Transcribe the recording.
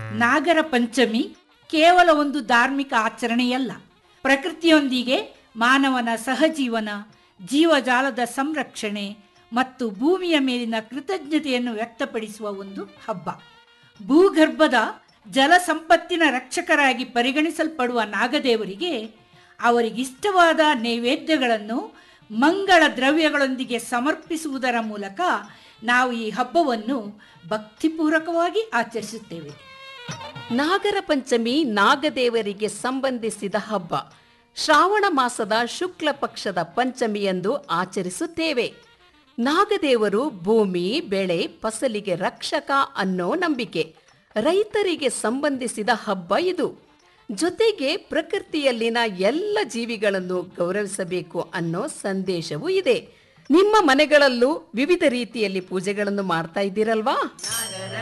ನಾಗರ ಪಂಚಮಿ ಕೇವಲ ಒಂದು ಧಾರ್ಮಿಕ ಆಚರಣೆಯಲ್ಲ ಪ್ರಕೃತಿಯೊಂದಿಗೆ ಮಾನವನ ಸಹಜೀವನ ಜೀವಜಾಲದ ಸಂರಕ್ಷಣೆ ಮತ್ತು ಭೂಮಿಯ ಮೇಲಿನ ಕೃತಜ್ಞತೆಯನ್ನು ವ್ಯಕ್ತಪಡಿಸುವ ಒಂದು ಹಬ್ಬ ಭೂಗರ್ಭದ ಜಲ ಸಂಪತ್ತಿನ ರಕ್ಷಕರಾಗಿ ಪರಿಗಣಿಸಲ್ಪಡುವ ನಾಗದೇವರಿಗೆ ಅವರಿಗಿಷ್ಟವಾದ ನೈವೇದ್ಯಗಳನ್ನು ಮಂಗಳ ದ್ರವ್ಯಗಳೊಂದಿಗೆ ಸಮರ್ಪಿಸುವುದರ ಮೂಲಕ ನಾವು ಈ ಹಬ್ಬವನ್ನು ಭಕ್ತಿಪೂರ್ವಕವಾಗಿ ಆಚರಿಸುತ್ತೇವೆ ನಾಗರ ಪಂಚಮಿ ನಾಗದೇವರಿಗೆ ಸಂಬಂಧಿಸಿದ ಹಬ್ಬ ಶ್ರಾವಣ ಮಾಸದ ಶುಕ್ಲ ಪಕ್ಷದ ಪಂಚಮಿಯಂದು ಆಚರಿಸುತ್ತೇವೆ ನಾಗದೇವರು ಭೂಮಿ ಬೆಳೆ ಫಸಲಿಗೆ ರಕ್ಷಕ ಅನ್ನೋ ನಂಬಿಕೆ ರೈತರಿಗೆ ಸಂಬಂಧಿಸಿದ ಹಬ್ಬ ಇದು ಜೊತೆಗೆ ಪ್ರಕೃತಿಯಲ್ಲಿನ ಎಲ್ಲ ಜೀವಿಗಳನ್ನು ಗೌರವಿಸಬೇಕು ಅನ್ನೋ ಸಂದೇಶವೂ ಇದೆ ನಿಮ್ಮ ಮನೆಗಳಲ್ಲೂ ವಿವಿಧ ರೀತಿಯಲ್ಲಿ ಪೂಜೆಗಳನ್ನು ಮಾಡ್ತಾ ಇದ್ದೀರಲ್ವಾ